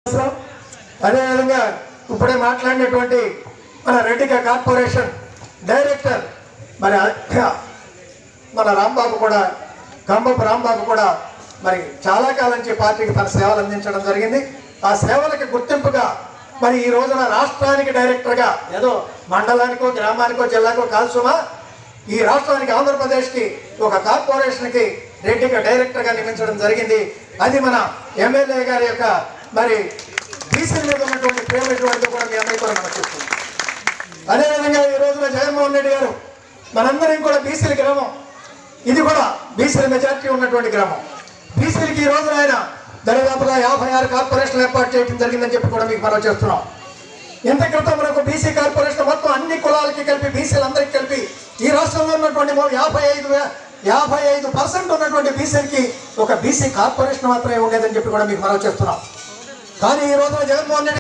అవసరం. అదేవిధంగా ఇప్పుడే మాట్లాడినటువంటి మన రెడ్డిక కార్పొరేషన్ డైరెక్టర్ మరి ఆ- మన రాంబాబు కూడా కంబపు రాంబాబు కూడా మరి చాలా కాలం నుంచి పార్టీకి తన సేవలు అందించడం జరిగింది ఆ సేవలకు గుర్తింపుగా మరి ఈ రోజున రాష్ట్రానికి డైరెక్టర్గా ఏదో మండలానికో గ్రామానికో జిల్లాకో కాదు సుమా ఈ రాష్ట్రానికి ఆంధ్రప్రదేశ్కి ఒక కార్పొరేషన్కి రెడ్డిగా డైరెక్టర్గా నియమించడం జరిగింది అది మన ఎమ్మెల్యే గారి యొక్క మరి బీసీ మీద ఉన్నటువంటి ప్రేమ ఎటువంటిదో కూడా మీ అందరికీ కూడా మనం చూస్తున్నాం అదేవిధంగా ఈ రోజున జగన్మోహన్ రెడ్డి గారు మనందరం కూడా బీసీల గ్రామం ఇది కూడా బీసీల మెజార్టీ ఉన్నటువంటి గ్రామం బీసీలకి ఈ రోజున ఆయన దరిదాపుగా యాభై ఆరు కార్పొరేషన్లు ఏర్పాటు చేయడం జరిగిందని చెప్పి కూడా మీకు మనం చేస్తున్నాం ఇంత క్రితం మనకు బీసీ కార్పొరేషన్ మొత్తం అన్ని కులాలకి కలిపి బీసీలందరికీ కలిపి ఈ రాష్ట్రంలో ఉన్నటువంటి మొ- యాభై ఐదు వే- యాభై ఐదు పర్సెంట్ ఉన్నటువంటి బీసీలకి ఒక బీసీ కార్పొరేషన్ మాత్రమే ఉండేదని చెప్పి కూడా మీకు మనం చేస్తున్నాం కానీ ఈ రోజున జగన్మోహన్ రెడ్డి